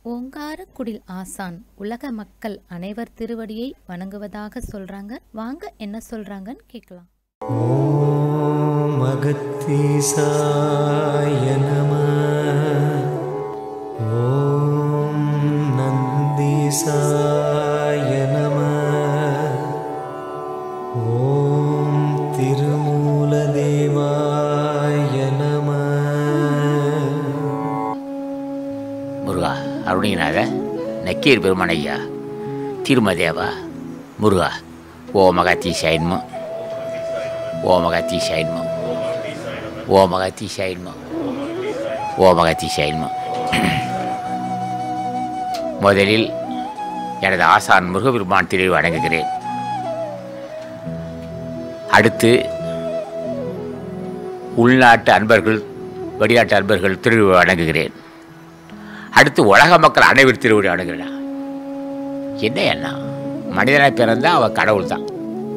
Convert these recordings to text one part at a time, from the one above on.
ஓங்காரக்குடில் ஆசான் உலக மக்கள் அனைவர் திருவடியை வணங்குவதாக சொல்றாங்க வாங்க என்ன சொல்றாங்கன்னு கேட்கலாம் ॐ अगत्तीसाय नमः ॐ नन्दीसाय नमः ॐ तिरुमूलदेवाय नमः முருகா அருணிநாத நக்கீர் பெருமான் ஐயா திருமதேவா முருகா ஓ மகாத்தீசாயின்மோ ஓ மகாத்தீசாயின்மோ ஓ மகாத்தீசாயின்மோ ஓ மகாத்தீசாயின்மோ முதலில் எனது ஆசான் முருகபெருமான் திருவி வணங்குகிறேன் அடுத்து உள்நாட்டு அன்பர்கள் வெளிநாட்டு அன்பர்கள் திருவி வணங்குகிறேன் அடுத்து உலக மக்கள் அனைவர் திருவிழா அணுகிறா என்ன என்ன மனிதனாக பிறந்தா அவன் கடவுள் தான்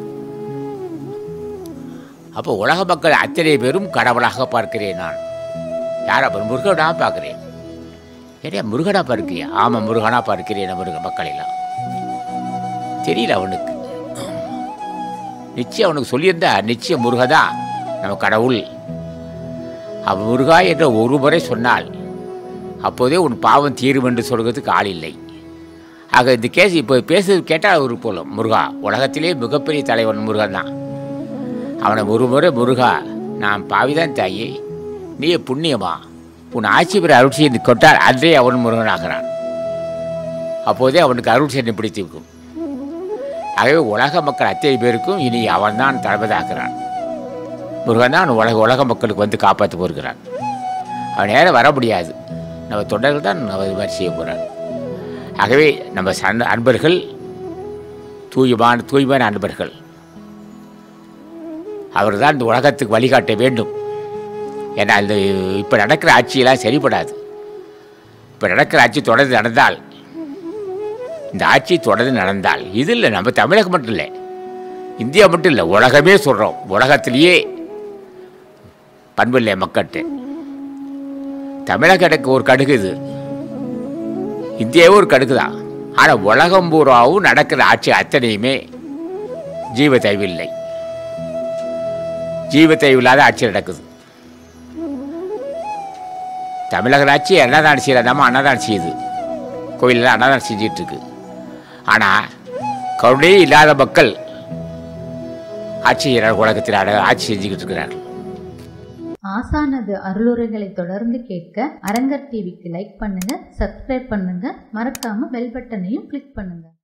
அப்போ உலக மக்கள் அத்தனை பேரும் கடவுளாக பார்க்கிறேன் நான் யார் அப்போ முருகனா பார்க்கிறேன் ஏன்னா முருகனா பார்க்கிறியா ஆமாம் முருகனா பார்க்கிறேன் முருக மக்களெல்லாம் தெரியல அவனுக்கு நிச்சயம் அவனுக்கு சொல்லியிருந்தா நிச்சயம் முருகதா நம்ம கடவுள் அவன் முருகா என்ற ஒரு முறை சொன்னால் அப்போதே உன் பாவம் தீரும் என்று சொல்கிறதுக்கு ஆள் இல்லை ஆக இந்த கேஸ் இப்போ பேசுறது கேட்டால் ஒரு போலும் முருகா உலகத்திலே மிகப்பெரிய தலைவன் முருகன் தான் அவனை ஒரு முறை முருகா நான் பாவிதான் தாயி நீ புண்ணியமா உன் ஆட்சி பெற அருள் செய்து கொட்டால் அன்றே அவன் முருகனாகிறான் அப்போதே அவனுக்கு அருள் செய்து பிடித்திருக்கும் ஆகவே உலக மக்கள் அத்தனை பேருக்கும் இனி அவன்தான் தளபதியாகிறான் முருகன் தான் உலக உலக மக்களுக்கு வந்து காப்பாற்ற போகிறான் அவன் நேரம் வர முடியாது நம்ம தொண்டர்கள் தான் நம்ம இது மாதிரி செய்ய போகிறார் ஆகவே நம்ம சன் அன்பர்கள் தூயமான தூய்மையான அன்பர்கள் அவர் தான் இந்த உலகத்துக்கு வழிகாட்ட வேண்டும் ஏன்னா இந்த இப்போ நடக்கிற ஆட்சியெல்லாம் சரிப்படாது இப்போ நடக்கிற ஆட்சி தொடர்ந்து நடந்தால் இந்த ஆட்சி தொடர்ந்து நடந்தால் இது இல்லை நம்ம தமிழகம் மட்டும் இல்லை இந்தியா மட்டும் இல்லை உலகமே சொல்கிறோம் உலகத்திலேயே பண்பில்லை மக்கள்கிட்ட தமிழக எனக்கு ஒரு கடுகு இது இந்தியாவே ஒரு கடுகு தான் ஆனால் உலகம் பூராவும் நடக்கிற ஆட்சி அத்தனையுமே ஜீவ தயவில்லை ஜீவ தயவில்லாத ஆட்சி நடக்குது தமிழக ஆட்சி அன்னதானம் செய்யறதாம அன்னதானம் செய்யுது கோயிலில் அன்னதானம் செஞ்சிட்டு இருக்கு ஆனால் கருணையே இல்லாத மக்கள் ஆட்சி செய்கிறார் உலகத்தில் அட- ஆட்சி செஞ்சுக்கிட்டு இருக்கிறார்கள் ஆசானது அருளுரைகளை தொடர்ந்து கேட்க அரங்கர் டிவிக்கு லைக் பண்ணுங்க சப்ஸ்கிரைப் பண்ணுங்க மறக்காம பெல் பட்டனையும் கிளிக் பண்ணுங்க